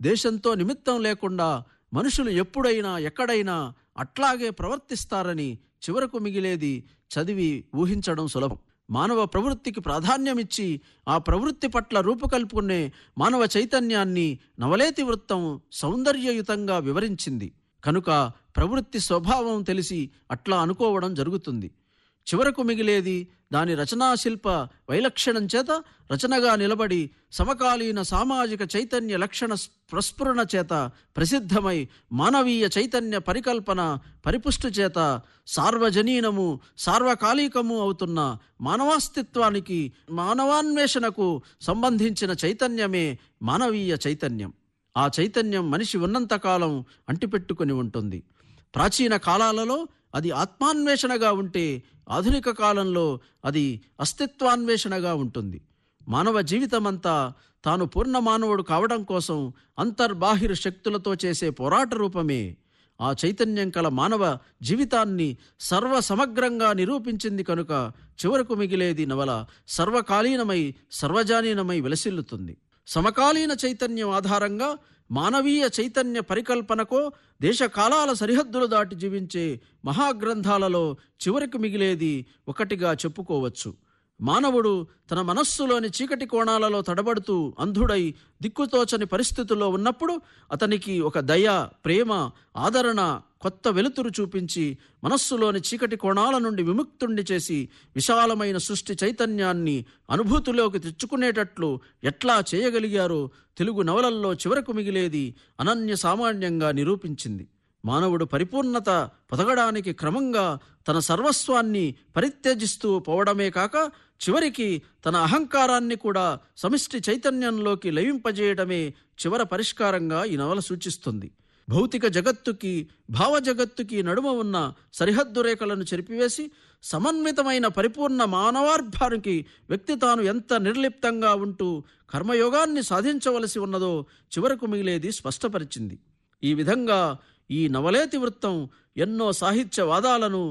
దేశంతో నిమిత్తం లేకుండా మనుషులు ఎప్పుడైనా ఎక్కడైనా అట్లాగే ప్రవర్తిస్తారని చివరకు మిగిలేది చదివి ఊహించడం సులభం మానవ ప్రవృత్తికి ప్రాధాన్యమిచ్చి ఆ ప్రవృత్తి పట్ల రూపుకల్పుకునే మానవ చైతన్యాన్ని నవలేతి వృత్తం సౌందర్యయుతంగా వివరించింది కనుక ప్రవృత్తి స్వభావం తెలిసి అట్లా అనుకోవడం జరుగుతుంది చివరకు మిగిలేది దాని రచనాశిల్ప వైలక్షణం చేత రచనగా నిలబడి సమకాలీన సామాజిక చైతన్య లక్షణ ప్రస్ఫురణ చేత ప్రసిద్ధమై మానవీయ చైతన్య పరికల్పన పరిపుష్టి చేత సార్వజనీనము సార్వకాలికము అవుతున్న మానవాస్తిత్వానికి మానవాన్వేషణకు సంబంధించిన చైతన్యమే మానవీయ చైతన్యం ఆ చైతన్యం మనిషి ఉన్నంతకాలం అంటిపెట్టుకుని ఉంటుంది ప్రాచీన కాలాలలో అది ఆత్మాన్వేషణగా ఉంటే ఆధునిక కాలంలో అది అస్తిత్వాన్వేషణగా ఉంటుంది మానవ జీవితమంతా తాను పూర్ణ మానవుడు కావడం కోసం అంతర్బాహిర శక్తులతో చేసే పోరాట రూపమే ఆ చైతన్యం కల మానవ జీవితాన్ని సర్వ సమగ్రంగా నిరూపించింది కనుక చివరకు మిగిలేది నవల సర్వకాలీనమై సర్వజానీనమై విలసిల్లుతుంది సమకాలీన చైతన్యం ఆధారంగా మానవీయ చైతన్య పరికల్పనకో దేశకాలాల సరిహద్దులు దాటి జీవించే మహాగ్రంథాలలో చివరికి మిగిలేది ఒకటిగా చెప్పుకోవచ్చు మానవుడు తన మనస్సులోని చీకటి కోణాలలో తడబడుతూ అంధుడై దిక్కుతోచని పరిస్థితుల్లో ఉన్నప్పుడు అతనికి ఒక దయ ప్రేమ ఆదరణ కొత్త వెలుతురు చూపించి మనస్సులోని చీకటి కోణాల నుండి విముక్తుణ్ణి చేసి విశాలమైన సృష్టి చైతన్యాన్ని అనుభూతిలోకి తెచ్చుకునేటట్లు ఎట్లా చేయగలిగారో తెలుగు నవలల్లో చివరకు మిగిలేది అనన్య సామాన్యంగా నిరూపించింది మానవుడు పరిపూర్ణత పొదగడానికి క్రమంగా తన సర్వస్వాన్ని పరిత్యజిస్తూ పోవడమే కాక చివరికి తన అహంకారాన్ని కూడా సమిష్టి చైతన్యంలోకి లయింపజేయడమే చివర పరిష్కారంగా ఈ నవల సూచిస్తుంది భౌతిక జగత్తుకి భావ జగత్తుకి నడుమ ఉన్న సరిహద్దు రేఖలను చెరిపివేసి సమన్వితమైన పరిపూర్ణ మానవార్భానికి వ్యక్తి తాను ఎంత నిర్లిప్తంగా ఉంటూ కర్మయోగాన్ని సాధించవలసి ఉన్నదో చివరకు మిగిలేది స్పష్టపరిచింది ఈ విధంగా ఈ నవలేతి వృత్తం ఎన్నో సాహిత్య వాదాలను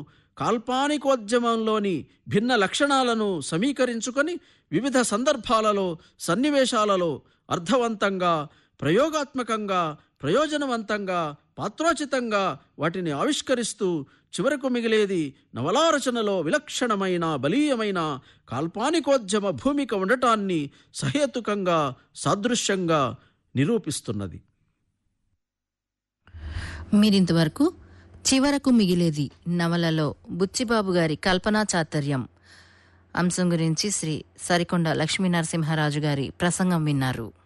కాల్పానికోద్యమంలోని భిన్న లక్షణాలను సమీకరించుకొని వివిధ సందర్భాలలో సన్నివేశాలలో అర్థవంతంగా ప్రయోగాత్మకంగా ప్రయోజనవంతంగా పాత్రోచితంగా వాటిని ఆవిష్కరిస్తూ చివరకు మిగిలేది నవలారచనలో విలక్షణమైన బలీయమైన కాల్పానికోద్యమ భూమిక ఉండటాన్ని సహేతుకంగా సాదృశ్యంగా నిరూపిస్తున్నది మీరింతవరకు చివరకు మిగిలేది నవలలో బుచ్చిబాబు గారి కల్పనా చాతుర్యం అంశం గురించి శ్రీ సరికొండ లక్ష్మీనరసింహరాజు గారి ప్రసంగం విన్నారు